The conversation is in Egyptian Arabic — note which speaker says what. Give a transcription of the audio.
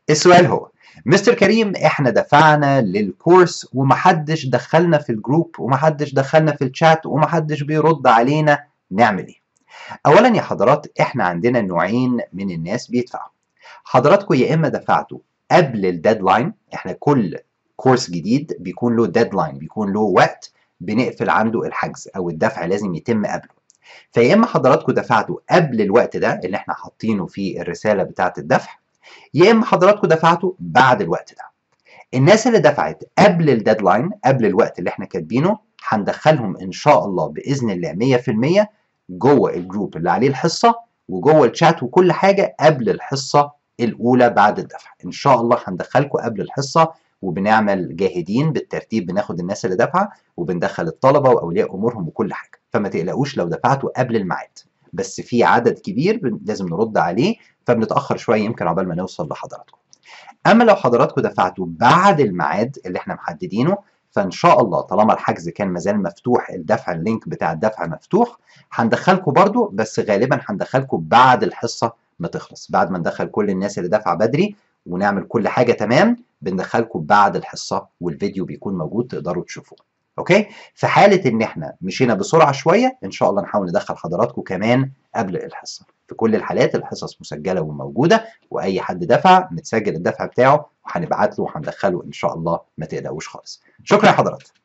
Speaker 1: السؤال هو مستر كريم احنا دفعنا للكورس ومحدش دخلنا في الجروب ومحدش دخلنا في الشات ومحدش بيرد علينا نعمل ايه اولا يا حضرات احنا عندنا نوعين من الناس بيدفعوا حضراتكم يا اما دفعتوا قبل الديدلاين احنا كل كورس جديد بيكون له ديدلاين بيكون له وقت بنقفل عنده الحجز او الدفع لازم يتم قبله فيا اما حضراتكم دفعتوا قبل الوقت ده اللي احنا حاطينه في الرساله بتاعه الدفع يا اما حضراتكم دفعتوا بعد الوقت ده الناس اللي دفعت قبل الديدلاين قبل الوقت اللي احنا كاتبينه هندخلهم ان شاء الله باذن الله 100% جوه الجروب اللي عليه الحصه وجوه الشات وكل حاجه قبل الحصه الاولى بعد الدفع ان شاء الله هندخلكم قبل الحصه وبنعمل جاهدين بالترتيب بناخد الناس اللي دافعه وبندخل الطلبه واولياء امورهم وكل حاجه فما تقلقوش لو دفعتوا قبل الميعاد بس في عدد كبير لازم نرد عليه فبنتاخر شويه يمكن عقبال ما نوصل لحضراتكم اما لو حضراتكم دفعتوا بعد الميعاد اللي احنا محددينه فان شاء الله طالما الحجز كان مازال مفتوح الدفع اللينك بتاع الدفع مفتوح هندخلكم برضو بس غالبا هندخلكم بعد الحصه ما تخلص بعد ما ندخل كل الناس اللي دافعه بدري ونعمل كل حاجه تمام بندخلكم بعد الحصه والفيديو بيكون موجود تقدروا تشوفوه اوكي في حاله ان احنا مشينا بسرعه شويه ان شاء الله نحاول ندخل حضراتكم كمان قبل الحصه في كل الحالات الحصص مسجله وموجوده واي حد دفع متسجل الدفع بتاعه وهنبعت له وهندخله ان شاء الله ما تقلقوش خالص شكرا يا حضرات